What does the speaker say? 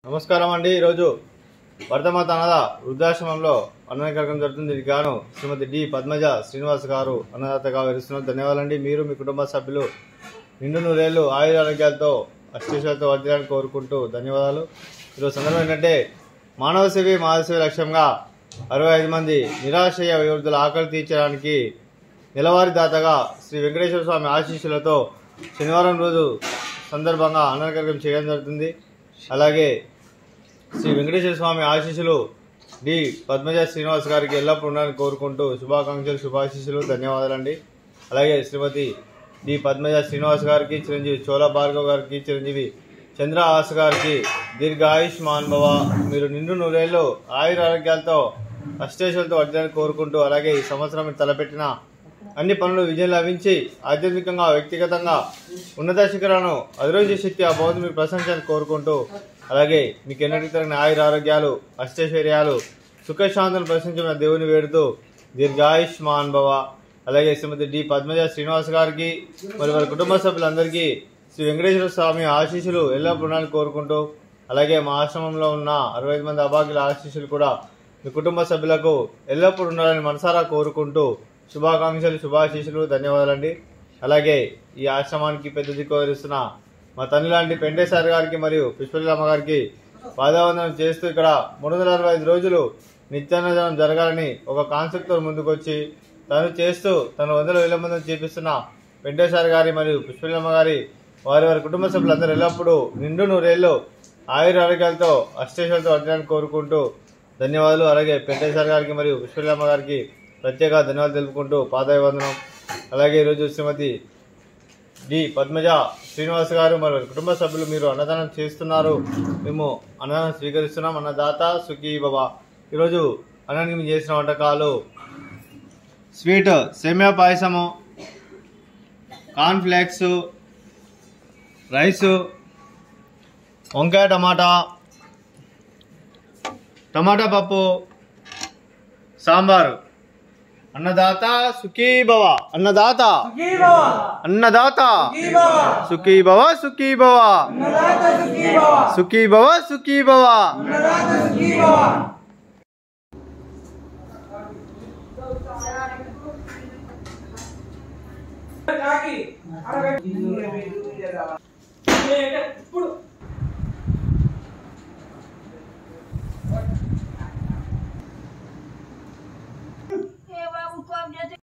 నమస్కారం అండి ఈరోజు వర్ధమాత అన్నద వృద్ధాశ్రమంలో అన్నదాన కార్యక్రమం జరుగుతుంది దీనికి గాను శ్రీమతి డి పద్మజ శ్రీనివాస్ గారు అన్నదాతగా వివరిస్తున్నారు ధన్యవాదాలండి మీరు మీ కుటుంబ సభ్యులు నిండు నూరేళ్లు ఆయుర ఆరోగ్యాలతో అష్టేశాలతో వర్ధిల్లాలని కోరుకుంటూ ధన్యవాదాలు ఈరోజు సందర్భం ఏంటంటే మానవ సేవే మానవ సేవ లక్ష్యంగా అరవై ఐదు మంది నిరాశయ వివృద్ధుల ఆకలి తీర్చడానికి నెలవారీ దాతగా శ్రీ వెంకటేశ్వర స్వామి ఆశీస్సులతో శనివారం రోజు సందర్భంగా అన్నదాన కార్యక్రమం చేయడం జరుగుతుంది అలాగే శ్రీ వెంకటేశ్వర స్వామి ఆశీస్సులు డి పద్మజ శ్రీనివాస్ గారికి ఎల్లప్పుడూ ఉండాలని కోరుకుంటూ శుభాకాంక్షలు శుభాశీస్సులు ధన్యవాదాలండి అలాగే శ్రీమతి డి పద్మజ శ్రీనివాస్ గారికి చిరంజీవి చోళ భార్గవ్ గారికి చిరంజీవి చంద్ర ఆస్ గారికి దీర్ఘ ఆయుష్ భవ మీరు నిండు నూరేళ్ళు ఆయుర ఆరోగ్యాలతో అష్టేశ్వరులతో వర్ధాలని కోరుకుంటూ అలాగే ఈ సంవత్సరం మీరు తలపెట్టిన అన్ని పనులు విజయం లభించి ఆధ్యాత్మికంగా వ్యక్తిగతంగా ఉన్నత శిఖరాలను అధిరోజు శక్తి ఆ భౌతి మీరు ప్రశంసాన్ని కోరుకుంటూ అలాగే మీకు ఎన్నటికి తగిన ఆయుర ఆరోగ్యాలు అష్టైశ్వర్యాలు సుఖశాంతులను ప్రశంసమైన దేవుని వేడుతూ దీర్ఘాయుష్ భవ అలాగే శ్రీమతి డి పద్మజ శ్రీనివాస్ గారికి మరి వారి కుటుంబ సభ్యులందరికీ శ్రీ వెంకటేశ్వర స్వామి ఆశీస్సులు ఎల్లప్పుడూ ఉండాలని కోరుకుంటూ అలాగే మా ఆశ్రమంలో ఉన్న అరవై ఐదు మంది అభాగ్యుల ఆశీస్సులు కూడా మీ కుటుంబ సభ్యులకు ఎల్లప్పుడూ ఉండాలని మనసారా కోరుకుంటూ శుభాకాంక్షలు శుభాశీస్సులు ధన్యవాదాలండి అలాగే ఈ ఆశ్రమానికి పెద్ద దిక్కు వహిస్తున్న మా తండ్రి లాంటి పెండేశ్వర గారికి మరియు పుష్పలమ్మ గారికి పాదావందనం చేస్తూ ఇక్కడ మూడు వందల అరవై ఐదు రోజులు నిత్యాన్నదానం జరగాలని ఒక కాన్సెప్ట్తో ముందుకొచ్చి తను చేస్తూ తను వందల వేల మందిని చేపిస్తున్న వెంకటేశ్వర గారి మరియు పుష్పలమ్మ గారి వారి వారి కుటుంబ సభ్యులందరూ ఎల్లప్పుడూ నిండు నూరేళ్ళు ఆయుర ఆరోగ్యాలతో అష్టేశ్వరులతో అడ్డానికి కోరుకుంటూ ధన్యవాదాలు అలాగే వెంకటేశ్వర గారికి మరియు పుష్పలమ్మ గారికి ప్రత్యేక ధన్యవాదాలు తెలుపుకుంటూ పాదాభివందనం అలాగే ఈరోజు శ్రీమతి డి పద్మజ శ్రీనివాస్ గారు మరి వారి కుటుంబ సభ్యులు మీరు అన్నదానం చేస్తున్నారు మేము అన్నదానం స్వీకరిస్తున్నాం అన్నదాత సుఖీ బాబా ఈరోజు అన్నానికి మేము చేసిన వంటకాలు స్వీట్ సేమియా పాయసము కార్న్ ఫ్లేక్స్ రైసు వంకాయ టమాటా టమాటా పప్పు సాంబారు అన్నదాత సుఖీ భవ అన్నదాత అన్నదాత సుఖీ భవ సుఖీ భవ సుఖీ భవ సుఖీ భవ కాకి ఇప్పుడు